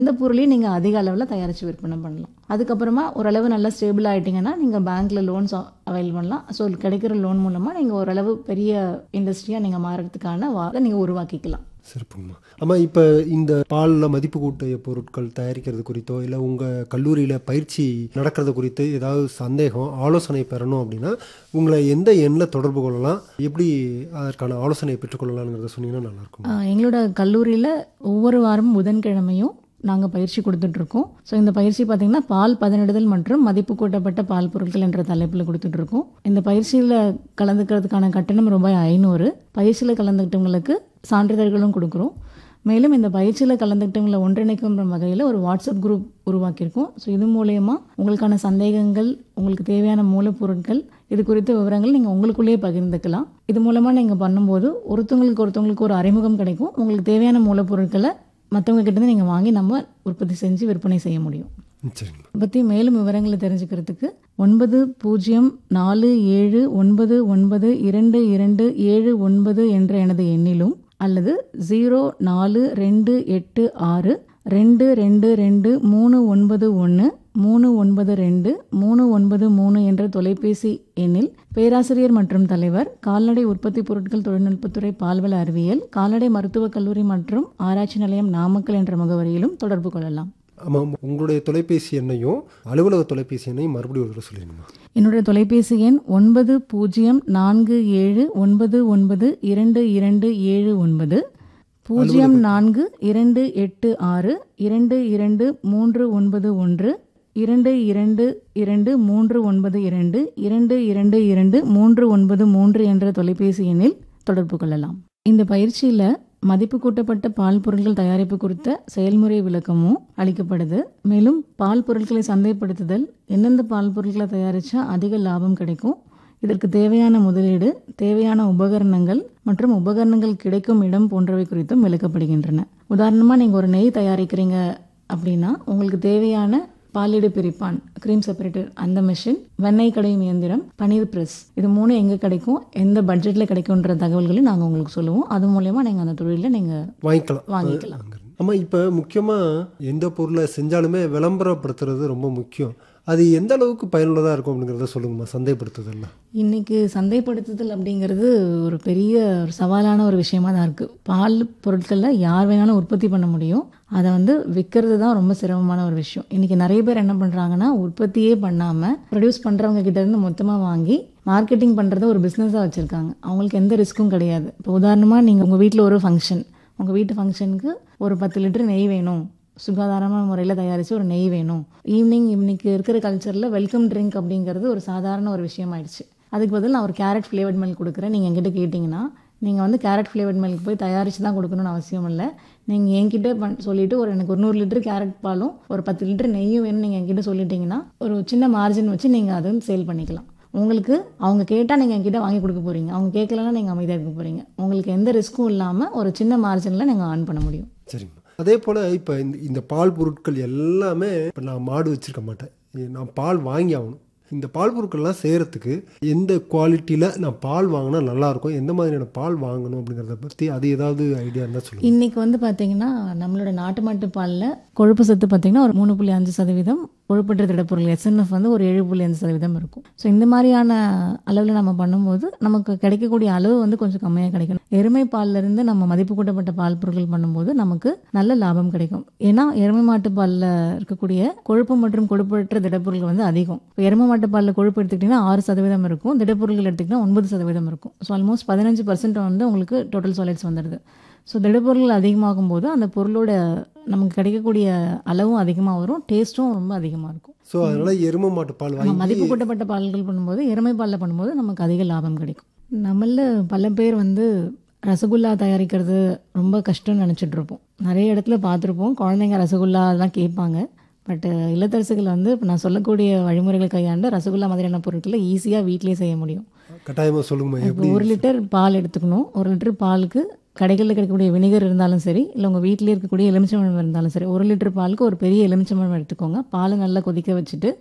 இந்த பொருளையும் நீங்கள் அதிக அளவில் தயாரித்து விற்பனை பண்ணலாம் அதுக்கப்புறமா ஓரளவு நல்லா ஸ்டேபிள் ஆகிட்டிங்கன்னா நீங்கள் பேங்க்கில் லோன்ஸ் அவைல் பண்ணலாம் ஸோ கிடைக்கிற லோன் மூலமாக நீங்கள் ஓரளவு பெரிய இண்டஸ்ட்ரியாக நீங்கள் மாறுறதுக்கான வாதை நீங்கள் உருவாக்கிக்கலாம் சிறப்புங்கம்மா அம்மா இப்போ இந்த பாலில் மதிப்பு கூட்டிய பொருட்கள் தயாரிக்கிறது குறித்தோ இல்லை உங்கள் கல்லூரியில் பயிற்சி நடக்கிறது குறித்து ஏதாவது சந்தேகம் ஆலோசனை பெறணும் அப்படின்னா உங்களை எந்த எண்ணில் தொடர்பு கொள்ளலாம் எப்படி அதற்கான ஆலோசனையை பெற்றுக்கொள்ளலாம்ங்கிறத சொன்னீங்கன்னா நல்லாயிருக்கும் ஆஹ் எங்களோட கல்லூரியில் ஒவ்வொரு வாரமும் புதன்கிழமையும் நாங்கள் பயிற்சி கொடுத்துட்ருக்கோம் ஸோ இந்த பயிற்சி பார்த்திங்கன்னா பால் பதனிடுதல் மற்றும் மதிப்பு கூட்டப்பட்ட பால் பொருட்கள் என்ற தலைப்பில் கொடுத்துட்ருக்கோம் இந்த பயிற்சியில் கலந்துக்கிறதுக்கான கட்டணம் ரூபாய் ஐநூறு பயிற்சியில் கலந்துக்கிட்டவங்களுக்கு சான்றிதழ்களும் கொடுக்குறோம் மேலும் இந்த பயிற்சியில் கலந்துக்கிட்டவங்களை ஒன்றிணைக்கும் வகையில் ஒரு வாட்ஸ்அப் குரூப் உருவாக்கியிருக்கோம் ஸோ இது மூலயமா உங்களுக்கான சந்தேகங்கள் உங்களுக்கு தேவையான மூலப்பொருட்கள் இது குறித்த விவரங்கள் நீங்கள் உங்களுக்குள்ளேயே பகிர்ந்துக்கலாம் இது மூலமாக நீங்கள் பண்ணும்போது ஒருத்தவங்களுக்கு ஒருத்தவங்களுக்கு ஒரு அறிமுகம் கிடைக்கும் உங்களுக்கு தேவையான மூலப்பொருட்களை மற்றவங்க கிட்டேருந்து நீங்கள் வாங்கி நம்ம உற்பத்தி செஞ்சு விற்பனை செய்ய முடியும் ம், சரிங்கம்மா இதை பற்றி மேலும் விவரங்களை தெரிஞ்சுக்கிறதுக்கு ஒன்பது பூஜ்ஜியம் நாலு ஏழு ஒன்பது ஒன்பது இரண்டு இரண்டு ஏழு ஒன்பது என்ற எனது எண்ணிலும் அல்லது ஜீரோ நாலு ரெண்டு எட்டு ஆறு ரெண்டு ரெண்டு ரெண்டு மூணு ஒன்பது ஒன்று மூணு ஒன்பது ரெண்டு மூணு ஒன்பது மூணு என்ற தொலைபேசி எண்ணில் பேராசிரியர் மற்றும் தலைவர் கால்நடை உற்பத்தி பொருட்கள் தொழில்நுட்பத்துறை பால்வள அறிவியல் கால்நடை மருத்துவக் கல்லூரி மற்றும் ஆராய்ச்சி நிலையம் நாமக்கல் என்ற முகவரியிலும் தொடர்பு கொள்ளலாம் ஆமாம் உங்களுடைய தொலைபேசி எண்ணையும் அலுவலக தொலைபேசி எண்ணையும் மறுபடியும் ஒரு தடவை சொல்லிடுங்கம்மா என்னுடைய தொலைபேசி எண் ஒன்பது பூஜ்ஜியம் நான்கு ஏழு ஒன்பது ஒன்பது இரண்டு இரண்டு ஏழு ஒன்பது பூஜ்ஜியம் நான்கு இரண்டு எட்டு ஆறு இரண்டு இரண்டு மூன்று ஒன்பது ஒன்று இரண்டு இரண்டு இரண்டு மூன்று ஒன்பது இரண்டு இரண்டு இரண்டு இரண்டு மூன்று ஒன்பது மூன்று என்ற தொலைபேசி எண்ணில் தொடர்பு கொள்ளலாம் இந்த பயிற்சியில் மதிப்பு கூட்டப்பட்ட பால் பொருட்கள் தயாரிப்பு குறித்த செயல்முறை விளக்கமும் அளிக்கப்படுது மேலும் பால் பொருட்களை சந்தைப்படுத்துதல் எந்தெந்த பால் பொருட்களை தயாரித்தா அதிக லாபம் கிடைக்கும் இதற்கு தேவையான முதலீடு தேவையான உபகரணங்கள் மற்றும் உபகரணங்கள் கிடைக்கும் இடம் போன்றவை குறித்தும் விளக்கப்படுகின்றன உதாரணமாக நீங்கள் ஒரு நெய் தயாரிக்கிறீங்க அப்படின்னா உங்களுக்கு தேவையான பாலிடு பிரிப்பான் க்ரீம் செப்பரேட்டர் அந்த மிஷின் வெண்ணெய் கடையும் இயந்திரம் பன்னீர் பிரஸ் இது மூணு எங்கே கிடைக்கும் எந்த பட்ஜெட்டில் கிடைக்கும்ன்ற தகவல்களையும் நாங்கள் உங்களுக்கு சொல்லுவோம் அது மூலயமா நீங்கள் அந்த தொழிலில் நீங்கள் வாங்கிக்கலாம் வாங்கிக்கலாம் ஆமாம் இப்போ முக்கியமாக எந்த பொருளை செஞ்சாலுமே விளம்பரப்படுத்துறது ரொம்ப முக்கியம் அது எந்த அளவுக்கு பயனுள்ளதாக இருக்கும் அப்படிங்கிறத சொல்லுங்கம்மா சந்தைப்படுத்துதல்ல இன்னைக்கு சந்தைப்படுத்துதல் அப்படிங்கிறது ஒரு பெரிய ஒரு சவாலான ஒரு விஷயமா தான் இருக்குது பால் பொருட்களில் யார் வேணாலும் உற்பத்தி பண்ண முடியும் அதை வந்து விற்கிறது தான் ரொம்ப சிரமமான ஒரு விஷயம் இன்னைக்கு நிறைய பேர் என்ன பண்ணுறாங்கன்னா உற்பத்தியே பண்ணாமல் ப்ரொடியூஸ் பண்ணுறவங்க கிட்ட இருந்து மொத்தமாக வாங்கி மார்க்கெட்டிங் பண்ணுறத ஒரு பிஸ்னஸாக வச்சுருக்காங்க அவங்களுக்கு எந்த ரிஸ்க்கும் கிடையாது இப்போ உதாரணமாக நீங்கள் உங்கள் வீட்டில் ஒரு ஃபங்க்ஷன் உங்கள் வீட்டு ஃபங்க்ஷனுக்கு ஒரு பத்து லிட்டர் நெய் வேணும் சுகாதாரமான முறையில் தயாரித்து ஒரு நெய் வேணும் ஈவினிங் இன்னைக்கு இருக்கிற கல்ச்சரில் வெல்கம் ட்ரிங்க் அப்படிங்கிறது ஒரு சாதாரண ஒரு விஷயமாயிடுச்சு அதுக்கு பதில் நான் ஒரு கேரட் ஃப்ளேவர்ட் மில்க் கொடுக்குறேன் நீங்கள் என்கிட்ட கேட்டிங்கன்னா நீங்கள் வந்து கேரட் ஃப்ளேவர்ட் மில்க் போய் தயாரித்து தான் கொடுக்கணும்னு அவசியம் இல்லை நீங்கள் என்கிட்ட பண் சொல்லிவிட்டு ஒரு எனக்கு ஒரு நூறு லிட்டர் கேரட் பாலும் ஒரு பத்து லிட்டர் நெய்யும் வேணும் நீங்கள் என்கிட்ட சொல்லிட்டீங்கன்னா ஒரு சின்ன மார்ஜின் வச்சு நீங்கள் அதை வந்து சேல் பண்ணிக்கலாம் உங்களுக்கு அவங்க கேட்டால் நீங்கள் என்கிட்ட வாங்கி கொடுக்க போகிறீங்க அவங்க கேட்கலன்னா நீங்கள் அமைதியாக இருக்க போகிறீங்க உங்களுக்கு எந்த ரிஸ்க்கும் இல்லாமல் ஒரு சின்ன மார்ஜினில் நீங்கள் ஆன் பண்ண முடியும் சரிங்கம்மா அதே போல் இப்போ இந்த இந்த பால் பொருட்கள் எல்லாமே இப்போ நான் மாடு வச்சுருக்க மாட்டேன் நான் பால் வாங்கி ஆகணும் இந்த பால் பொருட்கள்லாம் செய்கிறதுக்கு எந்த குவாலிட்டியில் நான் பால் வாங்கினா நல்லாயிருக்கும் எந்த மாதிரியான பால் வாங்கணும் அப்படிங்கிறத பற்றி அது ஏதாவது ஐடியா இருந்தால் சொல்லுங்கள் இன்னைக்கு வந்து பார்த்தீங்கன்னா நம்மளோட நாட்டு மாட்டு பாலில் கொழுப்பு சத்து பார்த்தீங்கன்னா ஒரு மூணு புள்ளி அஞ்சு சதவீதம் கொழுப்பற்ற திடப்பொருள் எஸ்என்எஃப் வந்து ஒரு ஏழு புள்ளி அஞ்சு சதவீதம் இருக்கும் ஸோ இந்த மாதிரியான அளவில் நம்ம பண்ணும்போது நமக்கு கிடைக்கக்கூடிய அளவு வந்து கொஞ்சம் கம்மியாக கிடைக்கும் எருமை பால்ல இருந்து நம்ம மதிப்பு கூட்டப்பட்ட பால் பொருட்கள் பண்ணும்போது நமக்கு நல்ல லாபம் கிடைக்கும் ஏன்னா எருமை மாட்டு பாலில் இருக்கக்கூடிய கொழுப்பு மற்றும் கொழுப்பற்ற திடப்பொருட்கள் வந்து அதிகம் இப்போ எருமை மாட்டு பாலில் கொழுப்பு எடுத்துக்கிட்டிங்கன்னா ஆறு சதவீதம் இருக்கும் திடப்பொருட்கள் எடுத்துக்கிட்டிங்கன்னா ஒன்பது சதவீதம் இருக்கும் ஸோ ஆல்மோஸ்ட் பதினஞ்சு பர்சன்ட் வந்து உங்களுக்கு டோட்டல் சாலிட்ஸ் வந்துடுது ஸோ திடப்பொருள் அதிகமாகும் போது அந்த பொருளோட நமக்கு கிடைக்கக்கூடிய அளவும் அதிகமாக வரும் டேஸ்ட்டும் ரொம்ப அதிகமாக இருக்கும் ஸோ அதனால் எருமை மாட்டு பால் நம்ம வாங்கி மதிப்பு கூட்டப்பட்ட பால்கள் பண்ணும்போது எருமை பாலில் பண்ணும்போது நமக்கு அதிக லாபம் கிடைக்கும் நம்மள பல பேர் வந்து ரசகுல்லா தயாரிக்கிறது ரொம்ப கஷ்டம்னு நினச்சிட்டு இருப்போம் நிறைய இடத்துல பார்த்துருப்போம் குழந்தைங்க ரசகுல்லா அதெல்லாம் கேட்பாங்க பட் இல்லத்தரசுகள் வந்து இப்போ நான் சொல்லக்கூடிய வழிமுறைகளை கையாண்டு ரசகுல்லா மாதிரியான பொருட்களை ஈஸியாக வீட்டிலேயே செய்ய முடியும் கட்டாயமாக சொல்லுங்கம்மா இப்போ எப்படி ஒரு லிட்டர் பால் எடுத்துக்கணும் ஒரு லிட்டர் பாலுக்கு கடைகளில் கிடைக்கக்கூடிய வினிகர் இருந்தாலும் சரி இல்லை உங்கள் வீட்டிலே இருக்கக்கூடிய எலுமிச்சம்பழம் இருந்தாலும் சரி ஒரு லிட்டர் பாலுக்கு ஒரு பெரிய எலுமிச்சம்பழம் எடுத்துக்கோங்க பாலை நல்லா கொதிக்க வச்சுட்டு